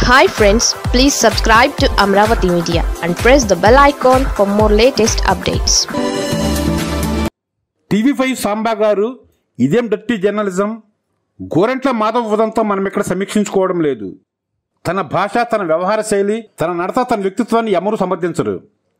hi friends please subscribe to Amaravati media and press the bell icon for more latest updates TV five Samba garu ఇదేం dirty journalism Gorantla Madhav ఉదంతం మనం ఇక్కడ సమీక్షించుకోవడం లేదు తన భాష తన వ్యవహార శైలి తన నడత తన వ్యక్తిత్వాన్ని ఎవరూ సమర్థించరు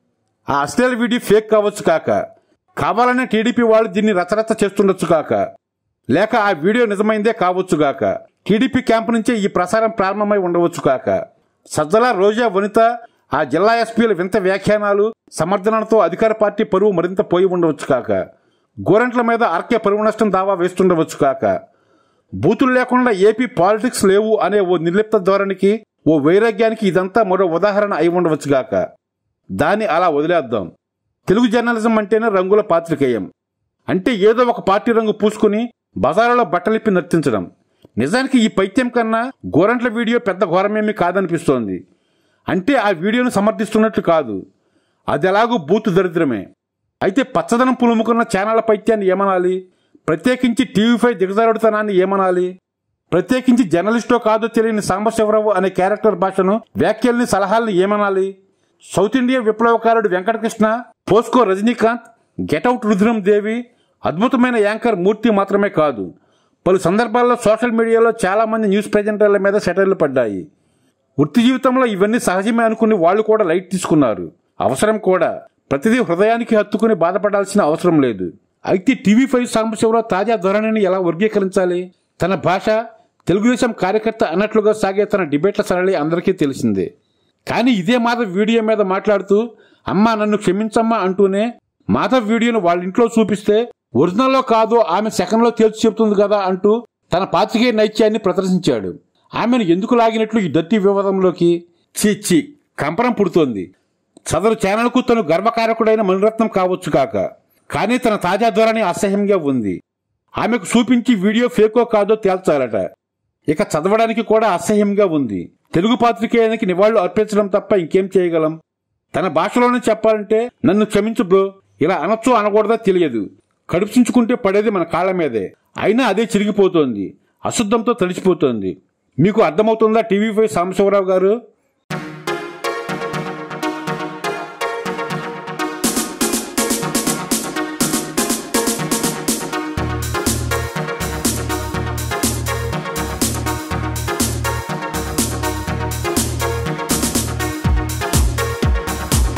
ఆ అశ్లీల వీడియో ఫేక్ కావచ్చు కాక కావాలనే టీడీపీ వాళ్ళు దీన్ని రచరచ చేస్తుండొచ్చు కాక లేక ఆ వీడియో నిజమైందే కావచ్చు గాక టీడీపీ క్యాంపు నుంచే ఈ ప్రసారం ప్రారంభమై ఉండవచ్చు కాక సజ్జల రోజా వనిత ఆ జిల్లా ఎస్పీల వింత వ్యాఖ్యానాలు సమర్థనలతో అధికార పార్టీ పరువు మరింత పోయి ఉండవచ్చు కాక గోరంట్ల మీద ఆర్కే పరువు నష్టం దావా వేస్తుండవచ్చు కాక బూతులు లేకుండా ఏపీ పాలిటిక్స్ లేవు అనే ఓ నిర్లిప్త ధోరణికి ఓ వైరాగ్యానికి ఇదంతా మరో ఉదాహరణ అయి ఉండవచ్చు గాక దాన్ని అలా వదిలేద్దాం తెలుగు జర్నలిజం అంటేనే రంగుల పాత్రికేయం అంటే ఏదో ఒక పార్టీ రంగు పూసుకుని బజారులో బట్టలిప్పి నర్తించడం నిజానికి ఈ పైత్యం కన్నా గోరంట్ల వీడియో పెద్ద ఘోరమేమీ కాదనిపిస్తోంది అంటే ఆ వీడియోను సమర్థిస్తున్నట్లు కాదు అది ఎలాగూ బూతు దరిద్రమే అయితే పచ్చదనం పులుముకున్న ఛానళ్ల పైత్యాన్ని ఏమనాలి ప్రత్యేకించి టీవీ ఫైవ్ దిగజారుడుతనాన్ని ఏమనాలి ప్రత్యేకించి జర్నలిస్టో కాదో తెలియని సాంబశివరావు అనే క్యారెక్టర్ భాషను వ్యాఖ్యల్ని సలహాల్ని ఏమనాలి సౌత్ ఇండియన్ విప్లవకారుడు వెంకటకృష్ణ పోస్కో రజనీకాంత్ గెటౌట్ రుద్రం దేవి అద్భుతమైన యాంకర్ మూర్తి మాత్రమే కాదు పలు సందర్భాల్లో సోషల్ మీడియాలో చాలా మంది న్యూస్ ప్రెజెంటర్ల మీద సెటర్లు పడ్డాయి వృత్తి జీవితంలో ఇవన్నీ సహజమే అనుకుని వాళ్ళు కూడా లైట్ తీసుకున్నారు అవసరం కూడా ప్రతిదీ హృదయానికి హత్తుకుని బాధపడాల్సిన అవసరం లేదు అయితే టీవీ ఫైవ్ సాంబశివరావు తాజా ధోరణిని ఎలా వర్గీకరించాలి తన భాష తెలుగుదేశం కార్యకర్త అన్నట్లుగా సాగే తన డిబేట్ల సరళి అందరికీ తెలిసిందే కానీ ఇదే మాధవ్ వీడియో మీద మాట్లాడుతూ అమ్మా నన్ను క్షమించమ్మా అంటూనే మాధవ్ వీడియోను వాళ్ళ ఇంట్లో చూపిస్తే ఒరిజినల్లో కాదో ఆమె సెకండ్లో తేల్చి చెబుతుంది కదా అంటూ తన పాత్రికేయ నైత్యాన్ని ప్రదర్శించాడు ఆమెను ఎందుకు లాగినట్లు ఈ డర్టీ వివాదంలోకి చీ చీ కంపరం పుడుతోంది సదరు ఛానల్కు తను గర్వకారకుడైన మణిరత్నం కావచ్చు కాక కానీ తన తాజా ధోరణి అసహ్యంగా ఉంది ఆమెకు చూపించి వీడియో ఫేకో కాదో తేల్చాలట ఇక చదవడానికి కూడా అసహ్యంగా ఉంది తెలుగు పాత్రికేయానికి నివాళులు అర్పించడం తప్ప ఇంకేం చేయగలం తన భాషలోనే చెప్పాలంటే నన్ను క్షమించు బ్రో ఇలా అనొచ్చు అనకూడదో తెలియదు కడుపుచించుకుంటే పడేది మన కాళ్ళ మీదే అయినా అదే చిరిగిపోతోంది అశుద్ధంతో తడిసిపోతోంది మీకు అర్థమవుతుందా టీవీ ఫైవ్ సాంబశివరావు గారు